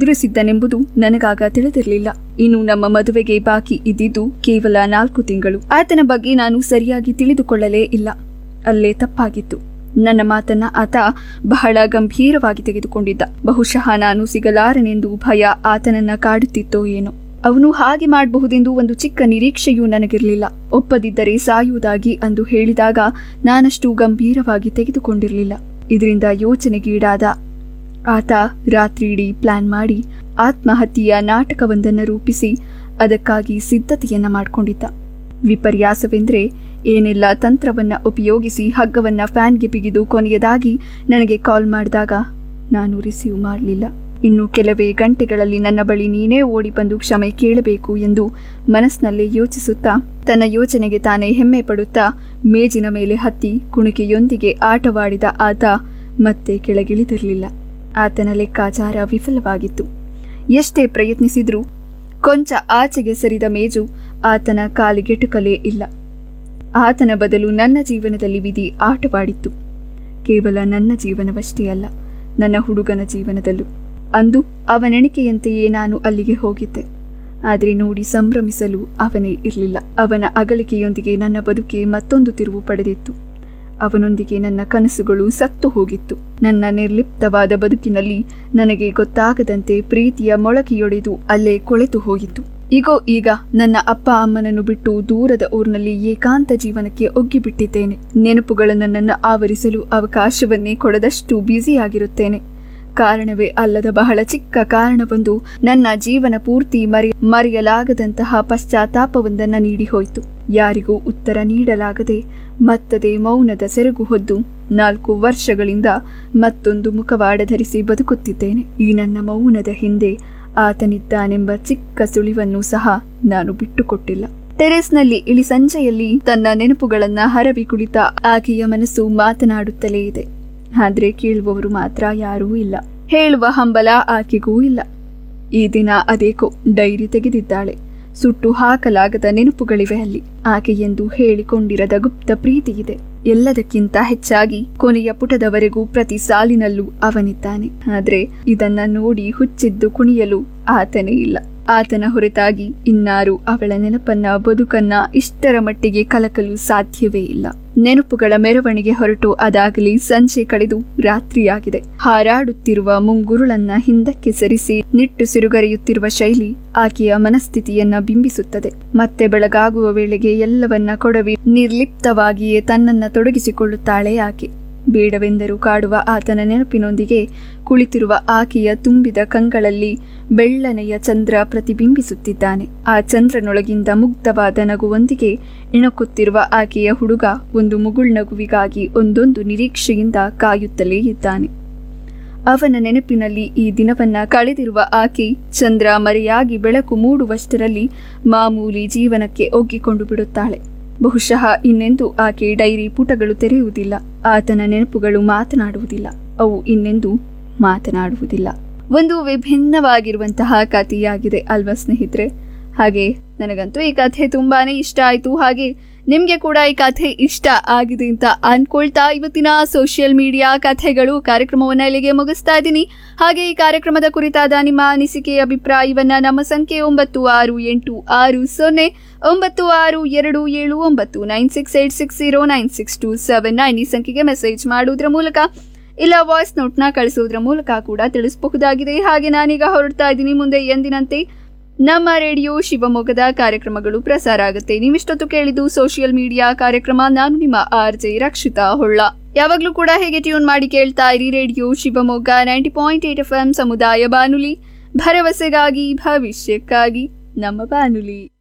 ಎದುರಿಸಿದ್ದನೆಂಬುದು ನನಗಾಗ ತಿಳಿದಿರಲಿಲ್ಲ ಇನ್ನು ನಮ್ಮ ಮದುವೆಗೆ ಬಾಕಿ ಇದ್ದಿದ್ದು ಕೇವಲ ನಾಲ್ಕು ತಿಂಗಳು ಆತನ ಬಗ್ಗೆ ನಾನು ಸರಿಯಾಗಿ ತಿಳಿದುಕೊಳ್ಳಲೇ ಇಲ್ಲ ಅಲ್ಲೇ ತಪ್ಪಾಗಿತ್ತು ನನ್ನ ಮಾತನ್ನ ಆತ ಬಹಳ ಗಂಭೀರವಾಗಿ ತೆಗೆದುಕೊಂಡಿದ್ದ ಬಹುಶಃ ನಾನು ಸಿಗಲಾರನೆಂದು ಭಯ ಆತನನ್ನ ಕಾಡುತ್ತಿತ್ತೋ ಏನೋ ಅವನು ಹಾಗೆ ಮಾಡಬಹುದೆಂದು ಒಂದು ಚಿಕ್ಕ ನಿರೀಕ್ಷೆಯೂ ನನಗಿರಲಿಲ್ಲ ಒಪ್ಪದಿದ್ದರೆ ಸಾಯುವುದಾಗಿ ಅಂದು ಹೇಳಿದಾಗ ನಾನಷ್ಟು ಗಂಭೀರವಾಗಿ ತೆಗೆದುಕೊಂಡಿರಲಿಲ್ಲ ಇದರಿಂದ ಯೋಚನೆಗೀಡಾದ ಆತ ರಾತ್ರಿಯಿಡೀ ಪ್ಲಾನ್ ಮಾಡಿ ಆತ್ಮಹತ್ಯೆಯ ನಾಟಕವೊಂದನ್ನು ರೂಪಿಸಿ ಅದಕ್ಕಾಗಿ ಸಿದ್ಧತೆಯನ್ನ ಮಾಡಿಕೊಂಡಿದ್ದ ವಿಪರ್ಯಾಸವೆಂದರೆ ಏನೆಲ್ಲ ತಂತ್ರವನ್ನ ಉಪಯೋಗಿಸಿ ಹಗ್ಗವನ್ನ ಫ್ಯಾನ್ಗೆ ಬಿಗಿದು ಕೊನೆಯದಾಗಿ ನನಗೆ ಕಾಲ್ ಮಾಡಿದಾಗ ನಾನು ರಿಸೀವ್ ಮಾಡಲಿಲ್ಲ ಇನ್ನು ಕೆಲವೇ ಗಂಟೆಗಳಲ್ಲಿ ನನ್ನ ಬಳಿ ನೀನೇ ಓಡಿ ಬಂದು ಕ್ಷಮೆ ಕೇಳಬೇಕು ಎಂದು ಮನಸ್ಸಿನಲ್ಲೇ ಯೋಚಿಸುತ್ತಾ ತನ್ನ ಯೋಚನೆಗೆ ತಾನೇ ಹೆಮ್ಮೆ ಪಡುತ್ತಾ ಮೇಜಿನ ಮೇಲೆ ಹತ್ತಿ ಕುಣಿಕೆಯೊಂದಿಗೆ ಆಟವಾಡಿದ ಆತ ಮತ್ತೆ ಕೆಳಗಿಳಿದಿರಲಿಲ್ಲ ಆತನ ಲೆಕ್ಕಾಚಾರ ವಿಫಲವಾಗಿತ್ತು ಎಷ್ಟೇ ಪ್ರಯತ್ನಿಸಿದ್ರೂ ಕೊಂಚ ಆಚೆಗೆ ಸರಿದ ಮೇಜು ಆತನ ಕಾಲಿಗೆಟುಕಲೇ ಇಲ್ಲ ಆತನ ಬದಲು ನನ್ನ ಜೀವನದಲ್ಲಿ ವಿಧಿ ಆಟವಾಡಿತ್ತು ಕೇವಲ ನನ್ನ ಜೀವನವಷ್ಟೇ ಅಲ್ಲ ನನ್ನ ಹುಡುಗನ ಜೀವನದಲ್ಲೂ ಅಂದು ಅವನೆಣಿಕೆಯಂತೆಯೇ ನಾನು ಅಲ್ಲಿಗೆ ಹೋಗಿದ್ದೆ ಆದರೆ ನೋಡಿ ಸಂಭ್ರಮಿಸಲು ಅವನೇ ಇರಲಿಲ್ಲ ಅವನ ಅಗಲಿಕೆಯೊಂದಿಗೆ ನನ್ನ ಬದುಕೆ ಮತ್ತೊಂದು ತಿರುವು ಪಡೆದಿತ್ತು ಅವನೊಂದಿಗೆ ನನ್ನ ಕನಸುಗಳು ಸತ್ತು ಹೋಗಿತ್ತು ನನ್ನ ನಿರ್ಲಿಪ್ತವಾದ ಬದುಕಿನಲ್ಲಿ ನನಗೆ ಗೊತ್ತಾಗದಂತೆ ಪ್ರೀತಿಯ ಮೊಳಕೆಯೊಡೆದು ಅಲ್ಲೇ ಕೊಳೆತು ಹೋಗಿತ್ತು ಈಗೋ ಈಗ ನನ್ನ ಅಪ್ಪ ಅಮ್ಮನನ್ನು ಬಿಟ್ಟು ದೂರದ ಊರಿನಲ್ಲಿ ಏಕಾಂತ ಜೀವನಕ್ಕೆ ಒಗ್ಗಿಬಿಟ್ಟಿದ್ದೇನೆ ನೆನಪುಗಳು ನನ್ನನ್ನು ಆವರಿಸಲು ಅವಕಾಶವನ್ನೇ ಕೊಡದಷ್ಟು ಬ್ಯುಸಿಯಾಗಿರುತ್ತೇನೆ ಕಾರಣವೇ ಅಲ್ಲದ ಬಹಳ ಚಿಕ್ಕ ಕಾರಣವೊಂದು ನನ್ನ ಜೀವನ ಪೂರ್ತಿ ಮರಿ ಮರೆಯಲಾಗದಂತಹ ಪಶ್ಚಾತ್ತಾಪವೊಂದನ್ನು ನೀಡಿ ಹೋಯಿತು ಯಾರಿಗೂ ಉತ್ತರ ನೀಡಲಾಗದೆ ಮತ್ತದೆ ಮೌನದ ಸೆರಗು ಹೊದ್ದು ನಾಲ್ಕು ವರ್ಷಗಳಿಂದ ಮತ್ತೊಂದು ಮುಖವಾಡ ಧರಿಸಿ ಬದುಕುತ್ತಿದ್ದೇನೆ ಈ ನನ್ನ ಮೌನದ ಹಿಂದೆ ಆತನಿದ್ದಾನೆಂಬ ಚಿಕ್ಕ ಸುಳಿವನ್ನು ಸಹ ನಾನು ಬಿಟ್ಟುಕೊಟ್ಟಿಲ್ಲ ಟೆರೆಸ್ನಲ್ಲಿ ಇಳಿ ಸಂಜೆಯಲ್ಲಿ ತನ್ನ ನೆನಪುಗಳನ್ನ ಹರವಿ ಕುಳಿತ ಆಕೆಯ ಮನಸ್ಸು ಮಾತನಾಡುತ್ತಲೇ ಇದೆ ಆದ್ರೆ ಕೇಳುವವರು ಮಾತ್ರ ಯಾರೂ ಇಲ್ಲ ಹೇಳುವ ಹಂಬಲ ಆಕೆಗೂ ಇಲ್ಲ ಈ ದಿನ ಅದೇಕೋ ಡೈರಿ ತೆಗೆದಿದ್ದಾಳೆ ಸುಟ್ಟು ಹಾಕಲಾಗದ ನೆನಪುಗಳಿವೆ ಅಲ್ಲಿ ಆಕೆ ಎಂದು ಹೇಳಿಕೊಂಡಿರದ ಗುಪ್ತ ಪ್ರೀತಿ ಇದೆ ಎಲ್ಲದಕ್ಕಿಂತ ಹೆಚ್ಚಾಗಿ ಕೊನೆಯ ಪುಟದವರೆಗೂ ಪ್ರತಿ ಸಾಲಿನಲ್ಲೂ ಅವನಿದ್ದಾನೆ ಆದ್ರೆ ಇದನ್ನ ನೋಡಿ ಹುಚ್ಚಿದ್ದು ಕುಣಿಯಲು ಆತನೇ ಇಲ್ಲ ಆತನ ಹೊರತಾಗಿ ಇನ್ನಾರು ಅವಳ ನೆನಪನ್ನ ಬದುಕನ್ನ ಇಷ್ಟರ ಮಟ್ಟಿಗೆ ಕಲಕಲು ಸಾಧ್ಯವೇ ಇಲ್ಲ ನೆನಪುಗಳ ಮೆರವಣಿಗೆ ಹೊರಟು ಅದಾಗಲಿ ಸಂಜೆ ಕಳೆದು ರಾತ್ರಿಯಾಗಿದೆ ಹಾರಾಡುತ್ತಿರುವ ಮುಂಗುರುಳನ್ನ ಹಿಂದಕ್ಕೆ ಸರಿಸಿ ನಿಟ್ಟುಸಿರುಗರೆಯುತ್ತಿರುವ ಶೈಲಿ ಆಕೆಯ ಮನಸ್ಥಿತಿಯನ್ನ ಬಿಂಬಿಸುತ್ತದೆ ಮತ್ತೆ ಬೆಳಗಾಗುವ ವೇಳೆಗೆ ಎಲ್ಲವನ್ನ ಕೊಡವಿ ನಿರ್ಲಿಪ್ತವಾಗಿಯೇ ತನ್ನನ್ನ ತೊಡಗಿಸಿಕೊಳ್ಳುತ್ತಾಳೆ ಆಕೆ ಬೇಡವೆಂದರೂ ಕಾಡುವ ಆತನ ನೆನಪಿನೊಂದಿಗೆ ಕುಳಿತಿರುವ ಆಕೆಯ ತುಂಬಿದ ಕಂಗಳಲ್ಲಿ ಬೆಳ್ಳನೆಯ ಚಂದ್ರ ಪ್ರತಿಬಿಂಬಿಸುತ್ತಿದ್ದಾನೆ ಆ ಚಂದ್ರನೊಳಗಿಂದ ಮುಗ್ಧವಾದ ನಗುವೊಂದಿಗೆ ಇಣುಕುತ್ತಿರುವ ಆಕೆಯ ಹುಡುಗ ಒಂದು ಮುಗುಳ್ನಗುವಿಗಾಗಿ ಒಂದೊಂದು ನಿರೀಕ್ಷೆಯಿಂದ ಕಾಯುತ್ತಲೇ ಇದ್ದಾನೆ ಅವನ ನೆನಪಿನಲ್ಲಿ ಈ ದಿನವನ್ನ ಕಳೆದಿರುವ ಆಕೆ ಚಂದ್ರ ಮರೆಯಾಗಿ ಬೆಳಕು ಮೂಡುವಷ್ಟರಲ್ಲಿ ಮಾಮೂಲಿ ಜೀವನಕ್ಕೆ ಒಗ್ಗಿಕೊಂಡು ಬಿಡುತ್ತಾಳೆ ಬಹುಶಃ ಇನ್ನೆಂದು ಆಕೆ ಡೈರಿ ಪುಟಗಳು ತೆರೆಯುವುದಿಲ್ಲ ಆತನ ನೆನಪುಗಳು ಮಾತನಾಡುವುದಿಲ್ಲ ಅವು ಇನ್ನೆಂದು ಮಾತನಾಡುವುದಿಲ್ಲ ಒಂದು ವಿಭಿನ್ನವಾಗಿರುವಂತಹ ಕಥೆಯಾಗಿದೆ ಅಲ್ವಾ ಸ್ನೇಹಿತರೆ ಹಾಗೆ ನನಗಂತೂ ಈ ಕಥೆ ತುಂಬಾನೇ ಇಷ್ಟ ಆಯ್ತು ಹಾಗೆ ನಿಮ್ಗೆ ಕೂಡ ಈ ಕಥೆ ಇಷ್ಟ ಆಗಿದೆ ಅಂತ ಅನ್ಕೊಳ್ತಾ ಇವತ್ತಿನ ಸೋಷಿಯಲ್ ಮೀಡಿಯಾ ಕಥೆಗಳು ಕಾರ್ಯಕ್ರಮವನ್ನ ಇಲ್ಲಿಗೆ ಮುಗಿಸ್ತಾ ಇದ್ದೀನಿ ಹಾಗೆ ಈ ಕಾರ್ಯಕ್ರಮದ ಕುರಿತಾದ ನಿಮ್ಮ ಅನಿಸಿಕೆ ಅಭಿಪ್ರಾಯವನ್ನ ನಮ್ಮ ಸಂಖ್ಯೆ ಒಂಬತ್ತು ಆರು ಎಂಟು ಆರು ಸೊನ್ನೆ ಒಂಬತ್ತು ಆರು ಎರಡು ಏಳು ಒಂಬತ್ತು nine six eight six zero nine six two seven nine ಈ ಸಂಖ್ಯೆಗೆ ಮೆಸೇಜ್ ಮಾಡುವುದರ ಮೂಲಕ ಇಲ್ಲ ವಾಯ್ಸ್ ನೋಟ್ನ ಕಳಿಸೋದ್ರ ಮೂಲಕ ಕೂಡ ತಿಳಿಸಬಹುದಾಗಿದೆ ಹಾಗೆ ನಾನೀಗ ಹೊರಡ್ತಾ ಇದ್ದೀನಿ ಮುಂದೆ ಎಂದಿನಂತೆ ನಮ್ಮ ರೇಡಿಯೋ ಶಿವಮೊಗ್ಗದ ಕಾರ್ಯಕ್ರಮಗಳು ಪ್ರಸಾರ ಆಗುತ್ತೆ ನೀವಿಷ್ಟೊತ್ತು ಕೇಳಿದ್ದು ಸೋಷಿಯಲ್ ಮೀಡಿಯಾ ಕಾರ್ಯಕ್ರಮ ನಾನು ನಿಮ್ಮ ಆರ್ ಜೆ ರಕ್ಷಿತಾ ಹೊಳ್ಳ ಯಾವಾಗಲೂ ಕೂಡ ಹೇಗೆ ಟ್ಯೂನ್ ಮಾಡಿ ಕೇಳ್ತಾ ಇರಿ radio Shivamogga ninety point eight F M ಸಮುದಾಯ ಬಾನುಲಿ ಭರವಸೆಗಾಗಿ ಭವಿಷ್ಯಕ್ಕಾಗಿ ನಮ್ಮ ಬಾನುಲಿ